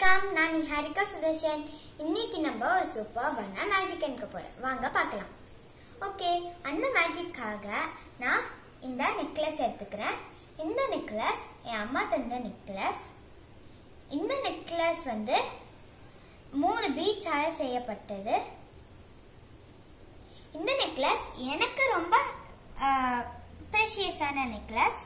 வணக்கம் நான் நிஹாரிகா சுதர்ஷன் இன்னைக்கு நம்ம ஒரு சூப்பர்பான மேஜிக் எனக்கு போறோம் வாங்க பார்க்கலாம் ஓகே அந்த மேஜிக்காக நான் இந்த நெக்லஸ் எடுத்துக்கிறேன் இந்த நெக்லஸ் என் அம்மா தந்த நெக்லஸ் இந்த நெக்லஸ் வந்து மூணு பீட்ஸால செய்யப்பட்டது இந்த நெக்லஸ் எனக்கு ரொம்ப ப்ரெஷியஸான நெக்லஸ்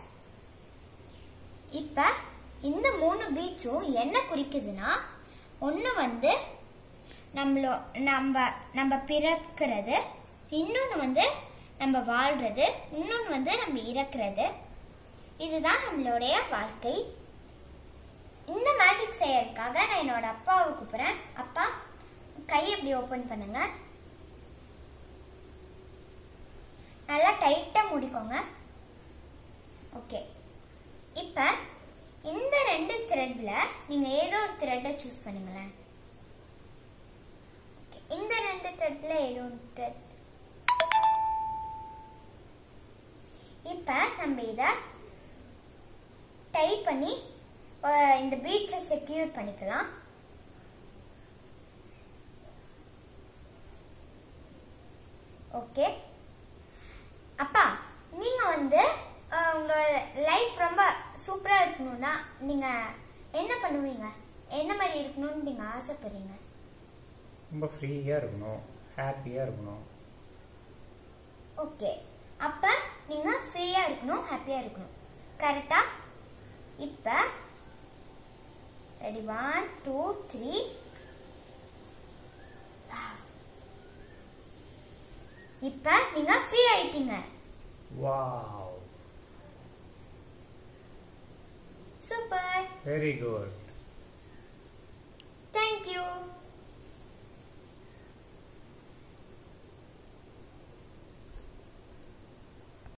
இப்ப இந்த மூணு பீச்சும் என்ன குறிக்குதுன்னா ஒன்று வந்து நம்மளோ நம்ம நம்ம பிறக்கிறது இன்னொன்று வந்து நம்ம வாழ்றது இன்னொன்று வந்து நம்ம இறக்குறது இதுதான் நம்மளுடைய வாழ்க்கை இந்த மேஜிக் செய்யறதுக்காக நான் என்னோட அப்பாவை கூப்பிடுறேன் அப்பா கை எப்படி ஓபன் பண்ணுங்க நல்லா டைட்டா மூடிக்கோங்க ஓகே இப்ப இந்த ரெண்டு த்ரெட்ல நீங்க ஏதோ ஒரு த்ரெட்டை சூஸ் பண்ணுங்களேன் Okay, இந்த ரெண்டு த்ரெட்ல ஏதோ ஒரு த்ரெட் இப்ப நம்ம இத டை பண்ணி அஹ், இந்த பீட்ஸை செக்யூர் பண்ணிக்கலாம் ஓகே அப்பா நீங்க வந்து அஹ், உங்களோட லைஃப் ரொம்ப சூப்பரா இருக்கணும்னா நீங்க என்ன பண்ணுவீங்க என்ன மாதிரி இருக்கணும்னு நீங்க ஆசைப்படுறீங்க ரொம்ப ஃப்ரீயாக இருக்கணும் ஹாப்பியாக இருக்கணும் ஓகே அப்ப நீங்க ஃப்ரீயா இருக்கணும் ஹாப்பியா இருக்கணும் கரெக்டா இப்ப ரெடி ஒன் டூ த்ரீ இப்ப நீங்க ஃப்ரீ ஆயிட்டீங்க wow super very good thank you